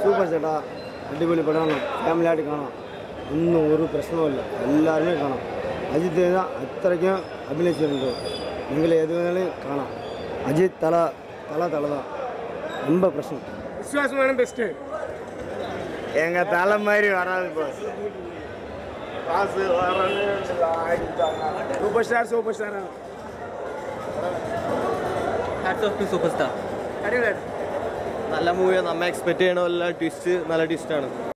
super ചേട്ടാ അടിപൊളി പടമാണ് ഫാമിലിയായിട്ട് കാണാം ഒന്നും ഒരു പ്രശ്നവുമില്ല എല്ലാവരുമേ കാണാം അജിത്ത് ഏതാ അത്രയ്ക്കും അഭിനയിച്ചിട്ടുണ്ട് നിങ്ങൾ ഏത് വേണേലും കാണാം അജിത്ത് തല തല തലതാ ரொம்ப பிரச்சனை விசுவாசமான பெஸ்ட்டு எங்கள் தலை மாதிரி வராது பாஸ் காசு super star super star hats off to super star அடிக்கடி നല്ല മൂവിയാണ് നമ്മ എക്സ്പെക്ട് ചെയ്യണ പോലെ ട്വിസ്റ്റ് നല്ല ട്വിസ്റ്റാണ്